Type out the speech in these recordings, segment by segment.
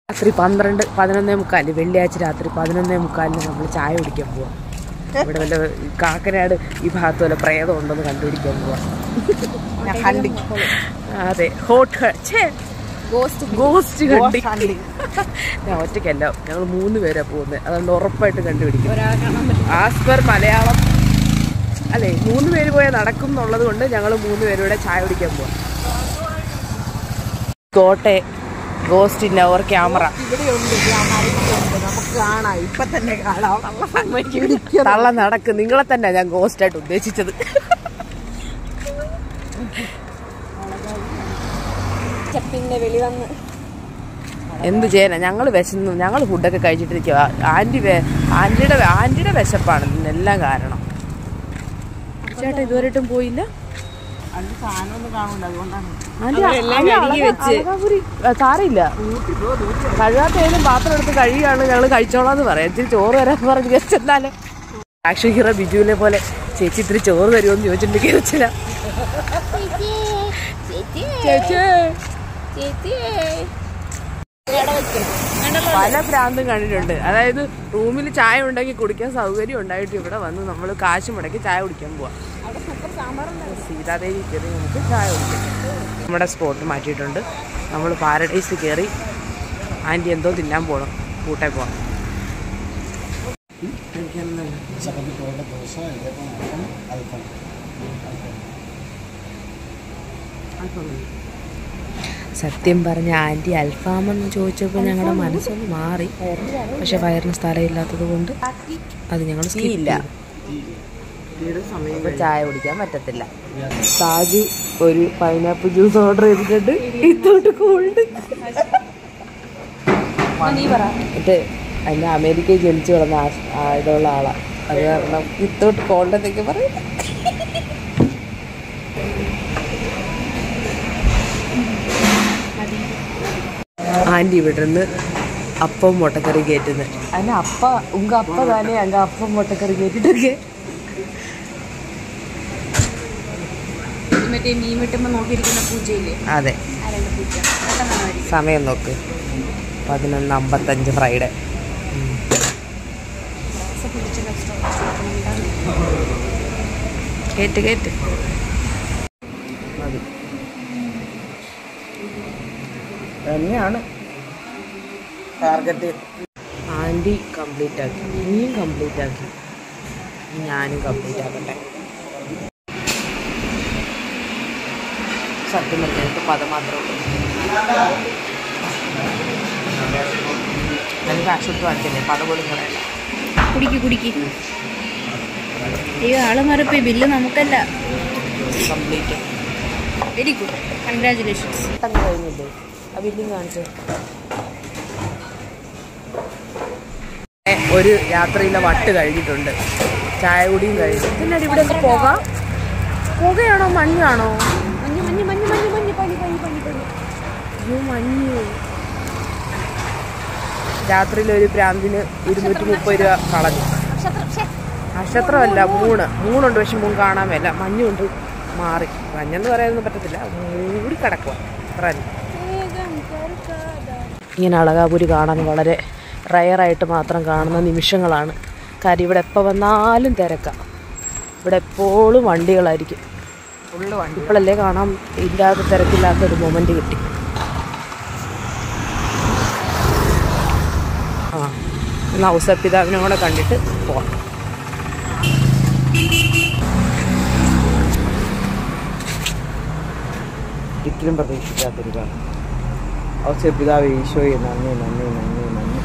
രാത്രി പന്ത്രണ്ട് പതിനൊന്നേ മുക്കാല് വെള്ളിയാഴ്ച രാത്രി പതിനൊന്നേ മുക്കാലിന് നമ്മൾ ചായ കുടിക്കാൻ പോവാം ഇവിടെ വല്ല കാക്കനാട് ഈ ഭാഗത്ത് വല്ല പ്രേതം ഉണ്ടെന്ന് കണ്ടുപിടിക്കാൻ പോവാം അതെ ഹോട്ട് ഛേ ഗോസ്റ്റ് ഗോസ്റ്റ് കണ്ടി ഞാൻ ഒറ്റയ്ക്കല്ല ഞങ്ങൾ മൂന്ന് പേരാ പോകുന്നത് അതുകൊണ്ട് ഉറപ്പായിട്ട് കണ്ടുപിടിക്കും ഒരാളെ കാണാൻ പറ്റും ആസ് പെർ മലയാളം അല്ലേ മൂന്ന് പേര് പോയാൽ നടക്കും എന്നുള്ളത് കൊണ്ട് ഞങ്ങൾ മൂന്ന് പേരുടെ ചായ കുടിക്കാൻ പോവാം കോട്ടെ ഗോസ്റ്റ് ഇൻ അവർ ക്യാമറ ഇവിടെയുണ്ട് ഉണ്ട് നമുക്ക് കാണാം ഇപ്പൊ തന്നെ കാണാം തള്ള നടക്ക് നിങ്ങളെ തന്നെ ഞാൻ ഗോസ്റ്റ് ആയിട്ട് ഉദ്ദേശിച്ചത് സ്റ്റെപ്പിന്റെ വെളി വന്ന് എന്ത് ചെയ്യാനാ ഞങ്ങൾ വിശന്നു ഞങ്ങൾ ഫുഡൊക്കെ കഴിച്ചിട്ടിരിക്കുക ആൻറ്റി വെ- ആൻറ്റിയുടെ ആൻറ്റിയുടെ വിശപ്പാണ് ഇതിനെല്ലാം കാരണം ചേട്ടാ ഇതുവരെയായിട്ടും പോയില്ല അത് സാധനമൊന്നും കാണൂല അതുകൊണ്ടാണ് ആൻറ്റി അവരെല്ലാം അല്ല, കഴുകി അളകാ- വെച്ച്. അളകാപുരി. ആ, സാരമില്ല കഴുകാത്ത ഏതും പാത്രം എടുത്ത് കഴുകിയാണ് ഞങ്ങൾ കഴിച്ചോളാന്ന് പറയാം ഇച്ചിരി ചോറ് വരാൻ പറഞ്ഞ് ജസ്റ്റ് എന്നാലും ആക്ഷൻ ഹീറോ ബിജുവിനെ പോലെ ചേച്ചി ഇത്തിരി ചോറ് തരുമോന്ന് ചോദിച്ചിട്ട് കയറിച്ചില്ല ചേച്ചി പല ഭ്രാന്തും കണ്ടിട്ടുണ്ട് അതായത് റൂമിൽ ചായ ഉണ്ടെങ്കിൽ കുടിക്കാൻ സൗകര്യം ഉണ്ടായിട്ട് ഇവിടെ വന്ന് നമ്മൾ കാശ് മുടക്കി ചായ കുടിക്കാൻ പോവാം സീതാദേവി കയറി നമുക്ക് ചായ കുടിക്കാം നമ്മുടെ സ്പോട്ട് മാറ്റിയിട്ടുണ്ട് നമ്മൾ പാരഡൈസ് കയറി ആൻറ്റി എന്തോ തിന്നാൻ പോകണം കൂട്ടെ പോവാം സത്യം പറഞ്ഞ ആൻറ്റി അൽഫാമെന്ന് ചോദിച്ചപ്പോൾ ഞങ്ങളുടെ മനസ്സൊന്ന് മാറി പക്ഷെ വയറിന് സ്ഥലമില്ലാത്തത് കൊണ്ട് അത് ഞങ്ങൾ ഇല്ല അപ്പൊ ചായ കുടിക്കാൻ പറ്റത്തില്ല സാജു ഒരു പൈനാപ്പിൾ ജ്യൂസ് ഓർഡർ ചെയ്തിട്ടുണ്ട് ഇത്തോട്ട് കോൾഡ് എന്നിട്ട് അതിന്റെ അമേരിക്കയിൽ ജനിച്ചു വളർന്ന ആ- ആ ഇതുള്ള ആളാ അത് കാരണം വിത്തോട്ട് കോൾഡ് എന്നൊക്കെ പറയും ആൻറ്റി ഇവിടെ നിന്ന് അപ്പം മുട്ടക്കറി കയറ്റുന്നത് അതിന് അപ്പ ഉങ്ക അപ്പ താനേ അങ്ക അപ്പം മുട്ടക്കറി കയറ്റിട്ടൊക്കെ മറ്റേ മീൻ വെട്ടുമ്പോ നോക്കിയിരിക്കുന്ന പൂജയില്ലേ അതെ ആരാണ്ട് പൂജ പെട്ടെന്നാണ് വരിക. സമയം നോക്ക് പതിനൊന്ന് അമ്പത്തഞ്ച് ഫ്രൈഡേ ദിവസം പിടിച്ച് കഷ്ടം. കേട്ട് കേട്ട് മതി തന്നെയാണ് ടാർഗറ്റ് ആൻറ്റി കംപ്ലീറ്റ് ആക്കി ഇനിയും കംപ്ലീറ്റ് ആക്കി ഇനി ഞാനും കംപ്ലീറ്റ് ആക്കട്ടെ സത്യം പറഞ്ഞാൽ എനിക്ക് പദം മാത്രമേ ഉള്ളൂ ഞാൻ കാശ് കൊടുത്ത് വാങ്ങിച്ചല്ലേ പദം പോലും കളയല്ല കുടിക്ക് കുടിക്ക് അയ്യോ ആള് മാറിപ്പോയി ബില്ല് നമുക്കല്ല കംപ്ലീറ്റ് വെരി ഗുഡ് കൺഗ്രാചുലേഷൻസ് പെട്ടെന്ന് കഴിഞ്ഞില്ലേ ആ ബില്ലിങ് കാണിച്ചു ഒരു യാത്രയിലെ വട്ട് കഴിഞ്ഞിട്ടുണ്ട് ചായ കുടിയും കഴിഞ്ഞു പിന്നെ ഇവിടെ എന്ത് പുക പുകയാണോ മഞ്ഞാണോ മഞ്ഞ് മഞ്ഞ് മഞ്ഞ് മഞ്ഞ് മഞ്ഞ് പനി പനി പനി പനി അയ്യോ മഞ്ഞ് രാത്രിയിൽ ഒരു പ്രാന്തിന് ഇരുന്നൂറ്റി മുപ്പത് രൂപ കളഞ്ഞു നക്ഷത്രമല്ല മൂണ് മൂണുണ്ട് പക്ഷെ മൂൺ കാണാൻ മേല മഞ്ഞുണ്ട് മാറി മഞ്ഞെന്ന് പറയാനൊന്നും പറ്റത്തില്ല മൂടി കിടക്കുക അത്ര തന്നെ ഇങ്ങനെ അളകാപുരി കാണാൻ വളരെ റയറായിട്ട് മാത്രം കാണുന്ന നിമിഷങ്ങളാണ് കാര്യം ഇവിടെ എപ്പോൾ വന്നാലും തിരക്കാം ഇവിടെ എപ്പോഴും വണ്ടികളായിരിക്കും ഫുള്ള് വണ്ടി ഇപ്പോഴല്ലേ കാണാൻ ഇല്ലാത്ത തിരക്കില്ലാത്ത ഒരു മൊമെൻ്റ് കിട്ടി ആ എന്നാൽ ഔസപിതാവിനെ കൂടെ കണ്ടിട്ട് പോവാം ഒരിക്കലും പ്രതീക്ഷിക്കാത്തൊരു കാര്യം ഔസപിതാവ് ഈശോയെ നന്ദി നന്ദി നന്ദി നന്ദി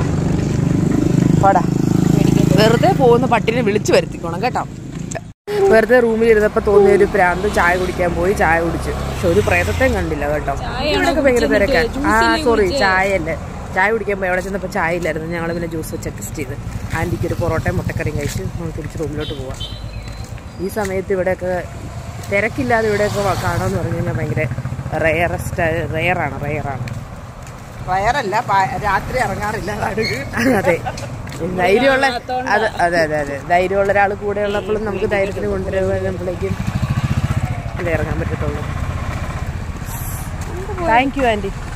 പാടാ വെറുതെ പോകുന്ന പട്ടിനെ വിളിച്ചു വരുത്തിക്കോണം കേട്ടോ വെറുതെ റൂമിൽ ഇരുന്നപ്പോൾ തോന്നിയ ഒരു പ്രാന്ത് ചായ കുടിക്കാൻ പോയി ചായ കുടിച്ചു പക്ഷെ ഒരു പ്രേതത്തെയും കണ്ടില്ല കേട്ടോ ഇവിടെയൊക്കെ ഭയങ്കര തിരക്കാൻ ആ സോറി ചായ അല്ലേ ചായ കുടിക്കാൻ പോയി അവിടെ ചെന്നപ്പോൾ ചായ ഇല്ലായിരുന്നു ഞങ്ങൾ പിന്നെ ജ്യൂസ് വെച്ച് അഡ്ജസ്റ്റ് ചെയ്ത് ആൻറ്റിക്ക് ഒരു പൊറോട്ടയും മുട്ടക്കറിയും കഴിച്ച് നമ്മൾ തിരിച്ച് റൂമിലോട്ട് പോവാം ഈ സമയത്ത് ഇവിടെയൊക്കെ തിരക്കില്ലാതെ ഇവിടെയൊക്കെ വ- കാണാന്ന് പറഞ്ഞു കഴിഞ്ഞാൽ ഭയങ്കര റെയറസ്റ്റ് റെയറാണ് റെയറാണ് വയറല്ല രാത്രി ഇറങ്ങാറില്ല അതെ ധൈര്യമുള്ള അത് അതെ അതെ അതെ ധൈര്യമുള്ള ഒരാൾ കൂടെ ഉള്ളപ്പോഴും നമുക്ക് ധൈര്യത്തിന് കൊണ്ടുവരുമ്പോഴേക്കും അല്ലേ ഇറങ്ങാൻ പറ്റത്തുള്ളൂ താങ്ക് യു ആൻറ്റി